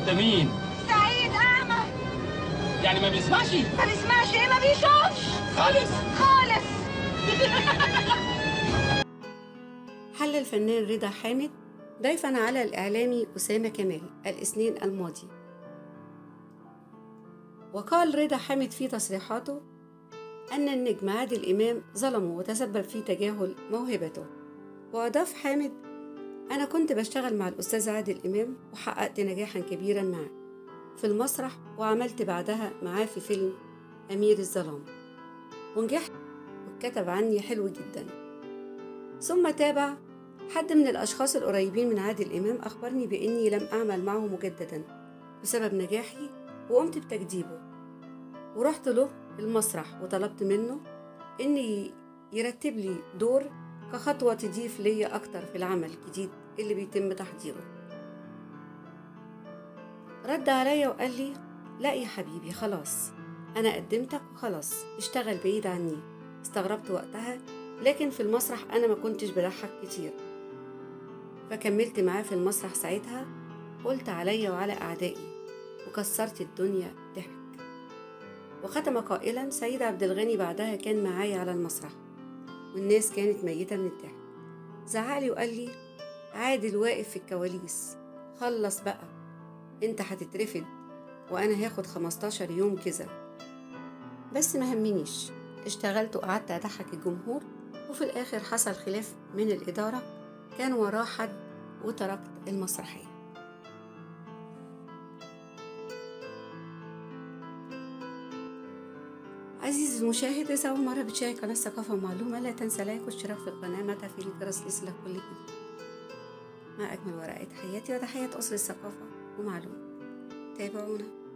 ده مين؟ سعيد أعمى يعني ما بيسمعش ما بيسمعش إيه ما بيشوفش خالص خالص حل الفنان رضا حامد ضيفا على الإعلامي أسامة كمال الاثنين الماضي وقال رضا حامد في تصريحاته أن النجم عادل إمام ظلمه وتسبب في تجاهل موهبته وأضاف حامد أنا كنت بشتغل مع الأستاذ عادل إمام وحققت نجاحا كبيرا معه في المسرح وعملت بعدها معاه في فيلم أمير الظلام ونجحت واتكتب عني حلو جدا ثم تابع حد من الأشخاص القريبين من عادل إمام أخبرني بإني لم أعمل معه مجددا بسبب نجاحي وقمت بتجديبه ورحت له المسرح وطلبت منه إن يرتب لي دور كخطوة تضيف لي أكتر في العمل الجديد اللي بيتم تحضيره رد عليا وقال لي لا يا حبيبي خلاص أنا قدمتك وخلاص اشتغل بعيد عني استغربت وقتها لكن في المسرح أنا ما كنتش بضحك كتير فكملت معاه في المسرح ساعتها قلت عليا وعلى أعدائي وكسرت الدنيا ضحك وختم قائلا سيد عبد الغني بعدها كان معايا على المسرح والناس كانت ميتة من الضحك زعقلي وقال لي عادل واقف في الكواليس خلص بقى انت هتترفد وانا هاخد 15 يوم كذا بس ما همنيش اشتغلت وقعدت اضحك الجمهور وفي الاخر حصل خلاف من الاداره كان وراه حد وتركت المسرحيه عزيزي المشاهد إذا أول مرة بتشاهد قناة ثقافة ومعلومة لا تنسى لايك واشتراك في القناة مع تفعيل الجرس ليصلك كل جديد مع أجمل ورقات حياتي وتحيات أسرة الثقافة ومعلومة تابعونا